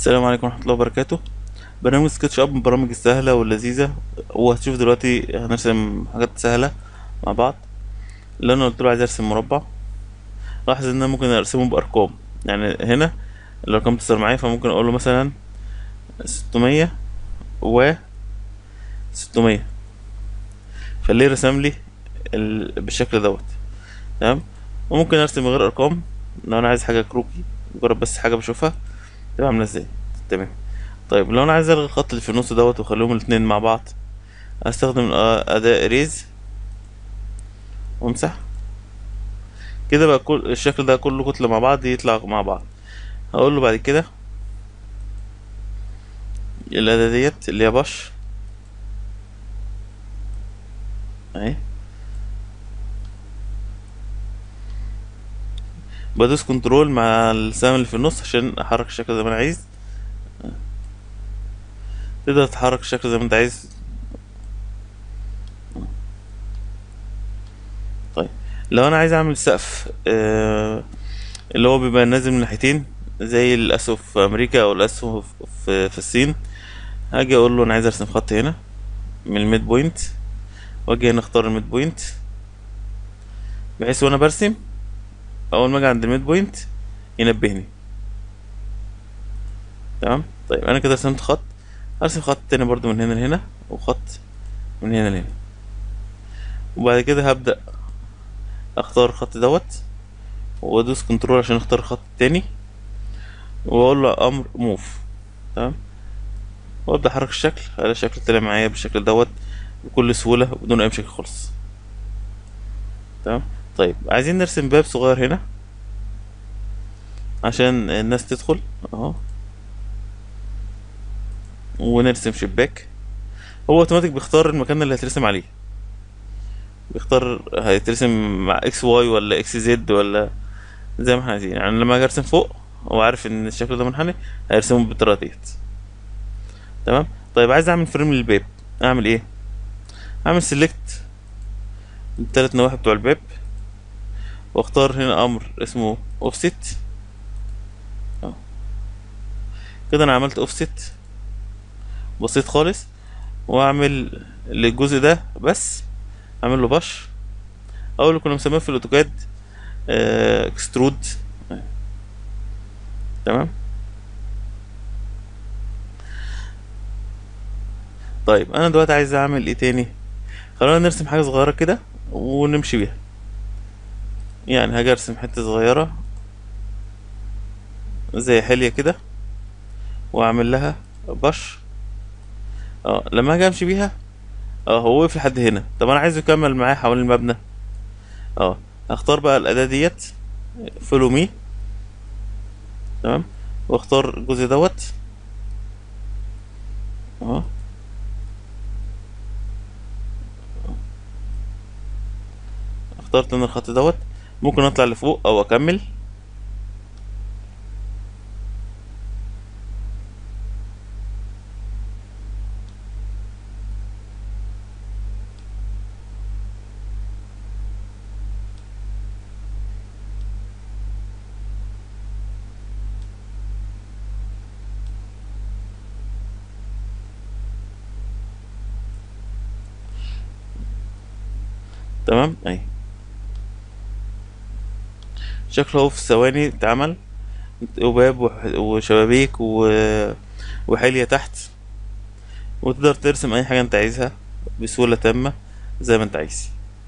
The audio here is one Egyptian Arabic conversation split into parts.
السلام عليكم ورحمة الله وبركاته برنامج سكتش اب من البرامج السهلة واللذيذة وهتشوف دلوقتي هنرسم حاجات سهلة مع بعض اللي انا قلت له عايز ارسم مربع لاحظ ان انا ممكن ارسمه بارقام يعني هنا الارقام تظهر معايا فممكن اقول له مثلا ستمية و ستمية فليه رسم لي ال... بالشكل دوت تمام وممكن ارسم من غير ارقام لو انا عايز حاجة كروكي مجرد بس حاجة بشوفها تبقى عاملة ازاي تمام طيب لو انا عايز الغي الخط اللي في النص دوت واخليهم الاتنين مع بعض هستخدم آه، اداة اريز وامسح كده بقى كل الشكل ده كله كتلة مع بعض يطلع مع بعض هقول له بعد كده الأداة ديت اللي هي بش اهي بدوس كنترول مع السهم اللي في النص عشان احرك الشكل زي ما انا عايز تقدر تحرك الشكل زي ما انت عايز طيب لو انا عايز اعمل سقف آه اللي هو بيبقى نازل من ناحيتين زي الاسهم في امريكا او الاسهم في, في الصين هاجي اقول له انا عايز ارسم خط هنا من الميد بوينت واجي هنا اختار الميد بوينت بحيث وانا برسم اول ما اجي عند الميد بوينت ينبهني تمام طيب انا كده رسمت خط ارسم خط تاني برضو من هنا لهنا وخط من هنا لهنا وبعد كده هبدأ اختار الخط دوت وادوس كنترول عشان اختار الخط التاني واقول له امر موف تمام وابدا احرك الشكل على الشكل طلع معايا بالشكل دوت بكل سهوله بدون اي مشاكل خالص تمام طيب عايزين نرسم باب صغير هنا عشان الناس تدخل اهو ونرسم شباك هو اوتوماتيك بيختار المكان اللي هترسم عليه بيختار هيترسم مع اكس واي ولا اكس زد ولا زي ما احنا عايزين يعني لما اجي ارسم فوق هو عارف ان الشكل ده منحني هيرسمه بالطريقه ديت تمام طيب عايز اعمل فريم للباب اعمل ايه اعمل سيلكت التلات نواحي بتوع الباب واختار هنا امر اسمه اوفست كده انا عملت اوفست بسيط خالص واعمل للجزء ده بس اعمل له بش او اللي كنا مسميه في الاوتوكاد اكسترود تمام طيب انا دلوقتي عايز اعمل ايه تاني خلونا نرسم حاجه صغيره كده ونمشي بيها يعني هاجي ارسم حته صغيره زي حليه كده واعمل لها بش اه لما اجي امشي بيها اه هو وقف لحد هنا طب انا عايزه يكمل معايا حوالين المبنى اه هختار بقى الاداه ديت فولو مي تمام واختار الجزء دوت اه اخترت ان الخط دوت ممكن اطلع لفوق او اكمل تمام اهي شكله هو في ثواني اتعمل وباب وح- وشبابيك و... وحلية تحت وتقدر ترسم اي حاجة انت عايزها بسهولة تامة زي ما انت عايز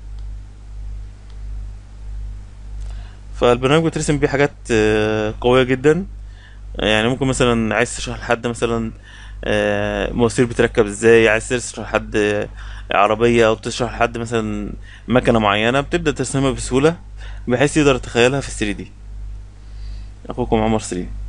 فالبرنامج بترسم بيه حاجات آه، قوية جدا يعني ممكن مثلا عايز تشرح لحد مثلا آه، مواسير بتركب ازاي عايز تشرح لحد آه، عربية او تشرح لحد مثلا مكنة معينة بتبدأ ترسمها بسهولة بحيث يقدر يتخيلها في 3 دي اخوكم عمر 3